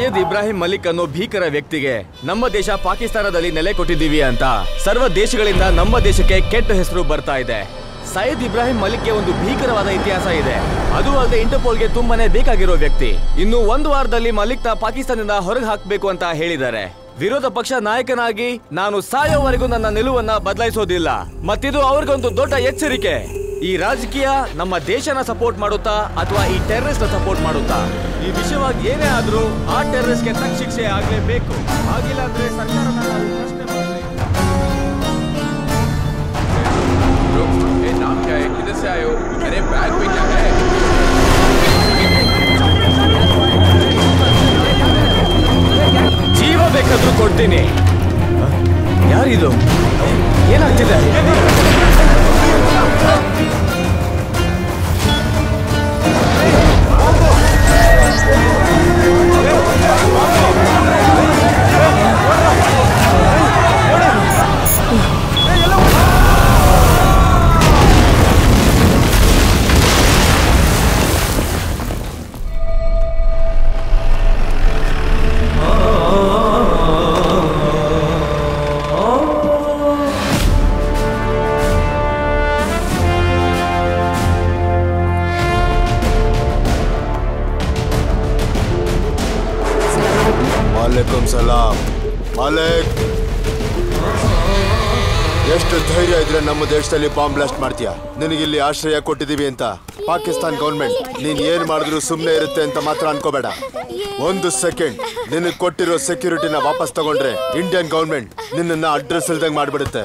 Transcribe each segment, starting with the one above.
ಸೈಯದ್ ಇಬ್ರಾಹಿಂ ಮಲಿಕ್ ಅನ್ನೋ ಭೀಕರ ವ್ಯಕ್ತಿಗೆ ನಮ್ಮ ದೇಶ ಪಾಕಿಸ್ತಾನದಲ್ಲಿ ನೆಲೆ ಕೊಟ್ಟಿದ್ದೀವಿ ಅಂತ ಸರ್ವ ದೇಶಗಳಿಂದ ನಮ್ಮ ದೇಶಕ್ಕೆ ಕೆಟ್ಟ ಹೆಸರು ಬರ್ತಾ ಇದೆ ಸೈಯದ್ ಇಬ್ರಾಹಿಂ ಮಲಿಕ್ಗೆ ಒಂದು ಭೀಕರವಾದ ಇತಿಹಾಸ ಇದೆ ಅದು ಅಲ್ಲದೆ ಇಂಟರ್ಪೋಲ್ಗೆ ತುಂಬಾನೇ ಬೇಕಾಗಿರೋ ವ್ಯಕ್ತಿ ಇನ್ನು ಒಂದು ವಾರದಲ್ಲಿ ಮಲಿಕ್ ತ ಪಾಕಿಸ್ತಾನದಿಂದ ಹೊರಗೆ ಹಾಕಬೇಕು ಅಂತ ಹೇಳಿದ್ದಾರೆ ವಿರೋಧ ಪಕ್ಷ ನಾಯಕನಾಗಿ ನಾನು ಸಾಯೋವರೆಗೂ ನನ್ನ ನಿಲುವನ್ನ ಬದಲಾಯಿಸೋದಿಲ್ಲ ಮತ್ತಿದು ಅವ್ರಿಗೊಂದು ದೊಡ್ಡ ಎಚ್ಚರಿಕೆ ಈ ರಾಜಕೀಯ ನಮ್ಮ ದೇಶನ ಸಪೋರ್ಟ್ ಮಾಡುತ್ತಾ ಅಥವಾ ಈ ಟೆರರಿಸ್ಟ್ ಸಪೋರ್ಟ್ ಮಾಡುತ್ತಾ ಈ ವಿಷಯವಾಗಿ ಏನೇ ಆದ್ರೂ ಆ ಟೆರರಿಸ್ಟ್ಗೆ ತಕ್ಕ ಶಿಕ್ಷೆ ಆಗ್ಲೇಬೇಕು ಆಗಿಲ್ಲ ಅಂದ್ರೆ ಸರ್ಕಾರನ ನಾವು ಪ್ರಶ್ನೆ ಮಾಡಬೇಕು ए, नाम क्या है किधर से आए हो अरे बैग में क्या है ಜೀವ ಬೇಕಾದ್ರೂ ಕೊಡ್ತೀನಿ ಯಾರಿದು ಏನಾಗ್ತಿದೆ ವಾಲೇಕುಂ ಸಲಾಂ ಮಾಲಿಕ್ ಎಷ್ಟು ಧೈರ್ಯ ಇದ್ರೆ ನಮ್ಮ ದೇಶದಲ್ಲಿ ಬಾಂಬ್ ಬ್ಲಾಸ್ಟ್ ಮಾಡ್ತೀಯ ನಿನಗಿಲ್ಲಿ ಆಶ್ರಯ ಕೊಟ್ಟಿದೀವಿ ಅಂತ ಪಾಕಿಸ್ತಾನ್ ಗೌರ್ಮೆಂಟ್ ನೀನ್ ಏನ್ ಮಾಡಿದ್ರು ಸುಮ್ಮನೆ ಇರುತ್ತೆ ಅಂತ ಮಾತ್ರ ಅನ್ಕೋಬೇಡ ಒಂದು ಸೆಕೆಂಡ್ ನಿನಗ್ ಕೊಟ್ಟಿರೋ ಸೆಕ್ಯೂರಿಟಿನ ವಾಪಸ್ ತಗೊಂಡ್ರೆ ಇಂಡಿಯನ್ ಗೌರ್ಮೆಂಟ್ ನಿನ್ನನ್ನ ಅಡ್ರೆಸ್ ಇಲ್ದಂಗ್ ಮಾಡ್ಬಿಡುತ್ತೆ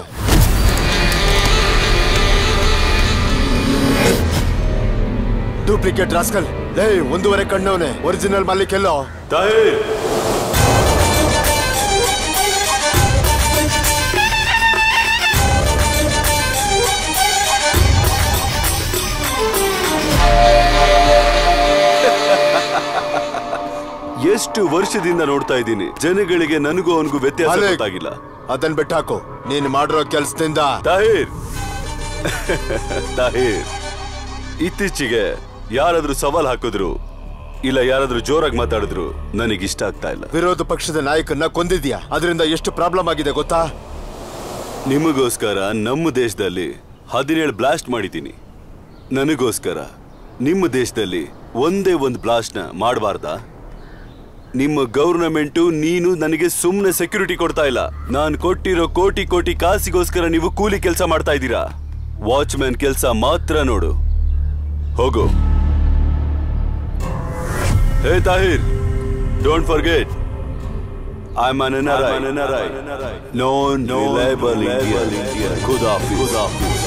ಡೂಪ್ಲಿಕೇಟ್ ರಾಸ್ಕಲ್ ಲೇ ಒಂದೂವರೆ ಕಣ್ಣವನೆ ಒರಿಜಿನಲ್ ಮಾಲಿಕ್ ಎಲ್ಲೋ ಎಷ್ಟು ವರ್ಷದಿಂದ ನೋಡ್ತಾ ಇದ್ದೀನಿ ಜನಗಳಿಗೆ ನನಗೂ ಅವನಿಗೂ ವ್ಯತ್ಯಾಸ ಮಾಲಿಕ್, ಗೊತ್ತಾಗಿಲ್ಲ ಅದನ್ ಬಿಟ್ಟಾಕು ನೀನ್ ಮಾಡಿರೋ ಕೆಲ್ಸದಿಂದ ತಾಹಿರ್ ತಾಹಿರ್ ಇತ್ತೀಚೆಗೆ ಯಾರಾದ್ರೂ ಸವಾಲ್ ಹಾಕಿದ್ರು ಇಲ್ಲ ಯಾರಾದ್ರೂ ಜೋರಾಗಿ ಮಾತಾಡಿದ್ರು ನನಗೆ ಇಷ್ಟ ಆಗ್ತಾ ಇಲ್ಲ ವಿರೋಧ ಪಕ್ಷದ ನಾಯಕನ್ನ ಕೊಂದಿದ್ಯಾ ಅದರಿಂದ ಎಷ್ಟು ಪ್ರಾಬ್ಲಮ್ ಆಗಿದೆ ಗೊತ್ತಾ ನಿಮಗೋಸ್ಕರ ನಮ್ಮ ದೇಶದಲ್ಲಿ ಹದಿನೇಳು ಬ್ಲಾಸ್ಟ್ ಮಾಡಿದ್ದೀನಿ ನನಗೋಸ್ಕರ ನಿಮ್ಮ ದೇಶದಲ್ಲಿ ಒಂದೇ ಒಂದು ಬ್ಲಾಸ್ಟ್ನ ಮಾಡಬಾರ್ದಾ ನಿಮ್ಮ ಗೌರ್ನಮೆಂಟು ನೀನು ನನಗೆ ಸುಮ್ಮನೆ ಸೆಕ್ಯೂರಿಟಿ ಕೊಡ್ತಾ ಇಲ್ಲ ನಾನು ಕೊಟ್ಟಿರೋ ಕೋಟಿ ಕೋಟಿ ಕಾಸಿಗೋಸ್ಕರ ನೀವು ಕೂಲಿ ಕೆಲಸ ಮಾಡ್ತಾ ಇದ್ದೀರಾ ವಾಚ್ಮ್ಯಾನ್ ಕೆಲಸ ಮಾತ್ರ ನೋಡು ಹೋಗು ಹೇ Tahir don't forget I am an NRI known reliable Indian ಖುದಾಫಿಸ್ ಖುದಾಫಿಸ್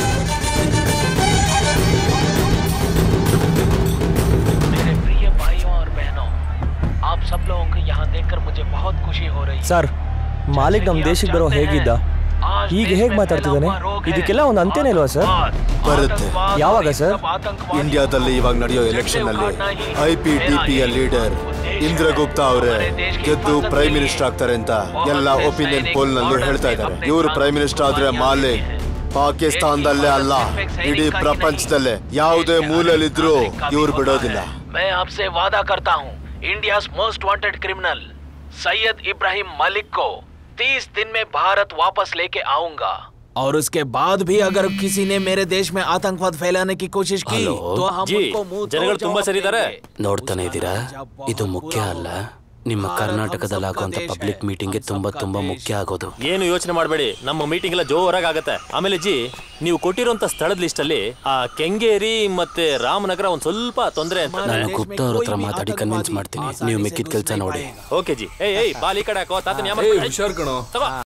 मेरे प्रिय भाइयों और बहनों आप सब लोगों को यहाँ देखकर मुझे बहुत खुशी हो रही है ಸರ್ ಮಾಲಿಕ್ ನಮ್ಮ ದೇಶಕ್ಕೆ ಬರೋ ಹೇಗಿದ್ದ ಈಗ ಹೇಗೆ ಮಾತಾಡ್ತಿದ್ದಾನೆ ಇದಕ್ಕೆಲ್ಲ ಒಂದು ಅಂತ್ಯನೇ ಇಲ್ವಾ ಸರ್ ಬರುತ್ತೆ ಯಾವಾಗ ಸರ್ ಇಂಡಿಯಾದಲ್ಲಿ ಇವಾಗ ನಡೆಯೋ ಎಲೆಕ್ಷನ್ ಅಲ್ಲಿ ಐ ಪಿ ಡಿ ಪಿ ಯ ಲೀಡರ್ ಇಂದ್ರಗುಪ್ತ ಅವರೇ ಗೆದ್ದು ಪ್ರೈಮ್ ಮಿನಿಸ್ಟರ್ ಆಗ್ತಾರೆ ಅಂತ ಎಲ್ಲ ಒಪಿನಿಯನ್ ಪೋಲ್ ನಲ್ಲಿ ಹೇಳ್ತಾ ಇದ್ದಾರೆ ಇವರು ಪ್ರೈಮ್ ಮಿನಿಸ್ಟರ್ ಆದ್ರೆ ಮಾಲಿಕ್ ಪಾಕಿಸ್ತಾನದಲ್ಲೇ ಅಲ್ಲ ಇಡೀ ಪ್ರಪಂಚದಲ್ಲೇ ಯಾವುದೇ ಮೂಲೆಯಲ್ಲಿದ್ರು ಇವ್ರು ಬಿಡೋದಿಲ್ಲ मैं आपसे वादा करता हूँ India most wanted criminal Syed Ibrahim Malik को 30 दिन में भारत वापस लेके आऊंगा और उसके बाद भी अगर किसी ने मेरे देश में आतंकवाद फैलाने की कोशिश की हेलो। तो हम जी, उनको मुंह तोड़ ಜನಗಳು ತುಂಬಾ जवाब ಸರಿ ಇದ್ದಾರೆ देंगे। ನೋಡ್ತಾನೆ ಇದ್ದೀರಾ ಇದು ಮುಖ್ಯ ಅಲ್ಲ ನಿಮ್ಮ ಕರ್ನಾಟಕದಲ್ಲಿ ಆಗುವಂತ ಪಬ್ಲಿಕ್ ಮೀಟಿಂಗ್ ತುಂಬಾ ತುಂಬಾ ಮುಖ್ಯ ಆಗೋದು ಏನು ಯೋಚನೆ ಮಾಡಬೇಡಿ ನಮ್ಮ ಮೀಟಿಂಗ್ ಎಲ್ಲ ಜೋರಾಗಿ ಆಗತ್ತೆ ಆಮೇಲೆ ಜಿ ನೀವು ಕೊಟ್ಟಿರುವಂತ ಸ್ಥಳದ ಲಿಸ್ಟ್ ಅಲ್ಲಿ ಆ ಕೆಂಗೇರಿ ಮತ್ತೆ ರಾಮನಗರ ಒಂದ್ ಸ್ವಲ್ಪ ತೊಂದರೆ ಅಂತ ನಾನು ಗುಪ್ತ ಅವ್ರ ಹತ್ರ ಮಾತಾಡಿ ಕನ್ವಿನ್ಸ್ ಮಾಡ್ತೀನಿ ನೀವು ಮಿಕ್ಕಿದ ಕೆಲಸ ನೋಡಿ ಓಕೆ ಜಿ ಏಯ್ ಏಯ್ ಬಾಲ್ ಈ ಕಡೆ ಹಾಕೋ ತಾತನ ಏ ಹುಷಾರ್ ಕಣೋ ತಗೋ